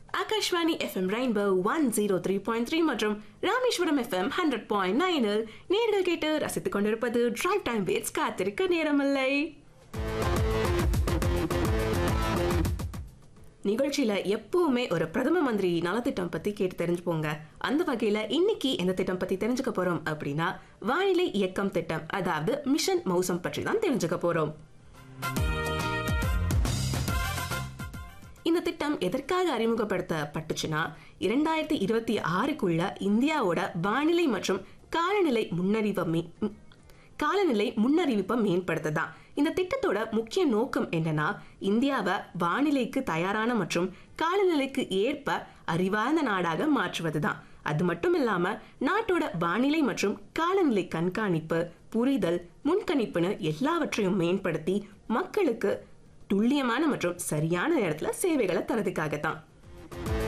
Akashvani FM Rainbow one zero three point three மற்றும் Rameswaram FM hundred point நைனில் நேர்கள் கேட்டு ரசித்துக் கொண்டிருப்பது டிரைவ் டைம் வேட்ஸ் காத்திருக்க நேரமில்லை நிகழ்ச்சியில எப்பவுமே ஒரு பிரதம மந்திரி நலத்திட்டம் பத்தி கேட்டு தெரிஞ்சுப்போங்க அந்த வகையில இன்னைக்கு எந்த திட்டம் பத்தி தெரிஞ்சுக்க போறோம் அப்படின்னா வானிலை இயக்கம் திட்டம் அதாவது மிஷன் மௌசம் பற்றி தான் தெரிஞ்சுக்க போறோம் இந்த திட்டம் எதற்காக அறிமுகப்படுத்தப்பட்டுச்சுன்னா இரண்டாயிரத்தி இருபத்தி ஆறுக்குள்ள இந்தியாவோட வானிலை மற்றும் காலநிலை முன்னறிவை மே- ம், காலநிலை முன்னறிவிப்பை மேம்படுத்ததான் இந்த திட்டத்தோட முக்கிய நோக்கம் என்னன்னா இந்தியாவை வானிலைக்கு தயாரான மற்றும் காலநிலைக்கு ஏற்ப அறிவார்ந்த நாடாக மாற்றுவதுதான் அது மட்டும் இல்லாம நாட்டோட வானிலை மற்றும் காலநிலை கண்காணிப்பு புரிதல் முன்கணிப்புன்னு எல்லாவற்றையும் மேம்படுத்தி மக்களுக்கு துல்லியமான மற்றும் சரியான நேரத்துல சேவைகளை தரதுக்காகத்தான்